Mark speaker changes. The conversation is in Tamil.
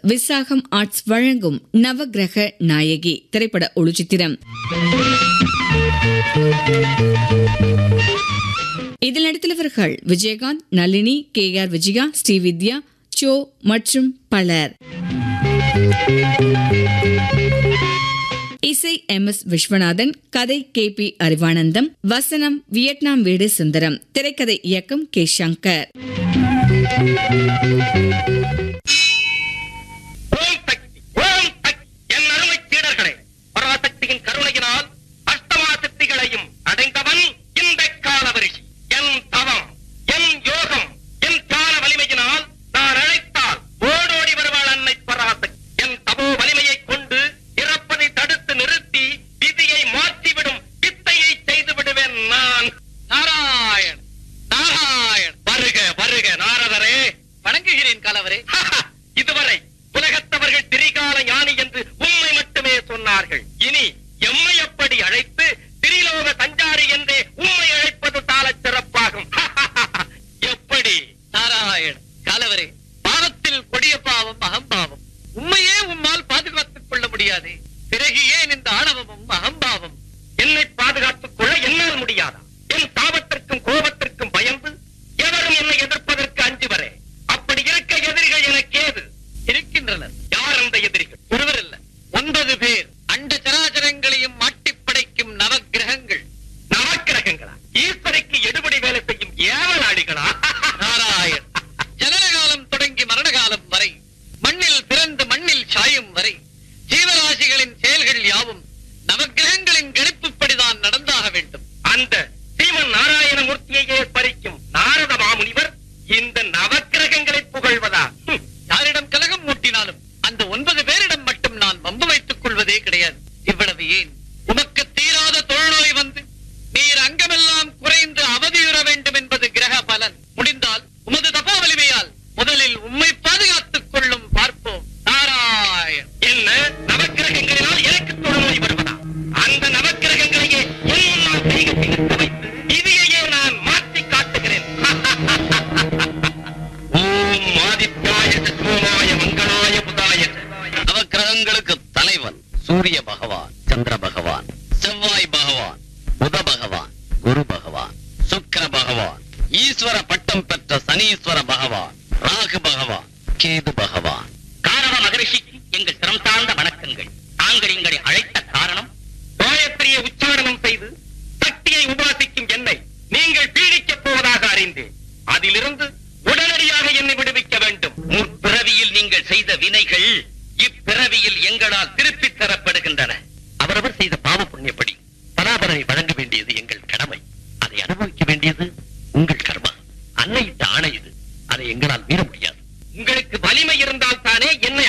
Speaker 1: விசாகம் ஆர்ட்ஸ் வழங்கும் நவக்கிரக நாயகி திரைப்பட ஒளிச்சித்திரம் இதில் நடித்துள்ளவர்கள் விஜயகாந்த் நளினி கே ஆர் விஜயா ஸ்ரீவித்யா சோ மற்றும் பலர் இசை எம் எஸ் விஸ்வநாதன் கதை கே பி அறிவானந்தம் வசனம் வியட்நாம் வீடு சுந்தரம் திரைக்கதை இயக்கம் கே சங்கர்
Speaker 2: ஓம் சக்தி ஓம் சக்தி என் அருமை சீடர்களே பராசக்தியின் கருணையினால் அஷ்டமா சித்திகளையும் அடைந்தவன் இந்த காலவரிஷி என் தவம் என் யோகம் என் தியான வலிமையினால் நான் அழைத்தால் ஓடோடி வருவாள் அன்னை பராசக்தி என் தவோ வலிமையைக் கொண்டு இறப்பதை தடுத்து நிறுத்தி விதியை மாற்றிவிடும் வித்தையை செய்து விடுவேன் நான் நாராயண் நாராயண் வருக வருக நாரதரே
Speaker 3: வணங்குகிறேன் காலவரே
Speaker 2: இதுவரை உலகத்தவர்கள் திரிகால ஞானி என்று உண்மை மட்டுமே சொன்னார்கள் இனி எம்மை எப்படி அழைத்து திரிலோக சஞ்சாரி என்றே உண்மை அழைப்பது சாலச் சிறப்பாகும் எப்படி
Speaker 3: நாராயண் காலவரே பாவத்தில் கொடிய பாவம் அகம்பாவம் உண்மையே உம்மால் பாதுகாத்துக் கொள்ள முடியாது பிறகு ஏன் இந்த ஆணவமும் அகம்பாவம்
Speaker 2: என்னை பாதுகாத்துக் கொள்ள என்னால் முடியாதா என் தாபத்திற்கும் கோபத்திற்கும் பயந்து எவரும் என்னை எதிர்ப்பதற்கு அஞ்சு வரே அப்படி இருக்க எதிரிகள் எனக்கு ஏது
Speaker 3: இருக்கின்றனர்
Speaker 2: யார் அந்த எதிரிகள்
Speaker 3: ஒருவர் அல்ல ஒன்பது பேர் அண்ட சராச்சரங்களையும் மாட்டிப் படைக்கும் நவக்கிரகங்கள்
Speaker 2: நவக்கிரகங்களா ஈஸ்வரிக்கு எடுபடி வேலை செய்யும் ஏவலாளிகளா
Speaker 3: நாராயண் ஜனன காலம் தொடங்கி மரண காலம் வரை மண்ணில் பிறந்து மண்ணில் சாயும் வரை ஜீவராசிகளின் செயல்கள் யாவும் நவக்கிரகங்களின் கணிப்புப்படிதான் நடந்தாக வேண்டும்
Speaker 2: அந்த ஸ்ரீமன் நாராயணமூர்த்தியையே பறிக்கும் நாரத மாமுனிவர் இந்த நவக்கிரகங்களை புகழ்வதா ஹம்,
Speaker 3: யாரிடம் கலகம் மூட்டினாலும் அந்த ஒன்பது பேரிடம் மட்டும் நான் வம்பு வைத்துக் கொள்வதே கிடையாது இவ்வளவு ஏன் உமக்கு தீராத தொழுநோய் வந்து நீர் அங்கமெல்லாம் குறைந்து அவதியுற வேண்டும் என்பது கிரக பலன் முடிந்தால் உமது தபோ வலிமையால் முதலில் உம்மை பாதுகாத்துக் கொள்ளும் பார்ப்போம் நாராயண்
Speaker 2: என்ன நவக்கிரகங்களினால் எனக்கு தொழுநோய் வருவதா அந்த நவக்கிரகங்களையே என் முன்னால் கைகட்டி நிற்க வைத்து விதியையே நான் மாற்றி காட்டுகிறேன் ஓம் ஆதித்யாய சத்ருமாய மங்களாய புதாய
Speaker 3: நவக்கிரகங்களுக்கு தலைவன் சூரிய பகவான் சந்திர பகவான் செவ்வாய் பகவான் புத பகவான் குரு பகவான் சுக்கிர பகவான் ஈஸ்வர பட்டம் பெற்ற சனீஸ்வர பகவான் ராகு பகவான் கேது பகவான்
Speaker 2: காரண மகரிஷிக்கு எங்கள் சிரம் சார்ந்த வணக்கங்கள் தாங்கள் எங்களை அழைத்த காரணம் காயத்ரியை உச்சாரணம் செய்து சக்தியை உபாசிக்கும் என்னை நீங்கள் பீடிக்கப் போவதாக அறிந்தேன் அதிலிருந்து உடனடியாக என்னை விடுவிக்க வேண்டும் முற்பிறவியில் நீங்கள் செய்த வினைகள் இப்பிறவியில் எங்களால் திருப்பித் தரப்படுகின்றன அவரவர் செய்த பாவ புண்ணியப்படி பராபரனை வழங்க வேண்டியது எங்கள் கடமை அதை அனுபவிக்க வேண்டியது உங்கள் கர்மா அன்னையிட்ட ஆணை இது அதை எங்களால் மீற முடியாது உங்களுக்கு வலிமை இருந்தால் தானே என்னை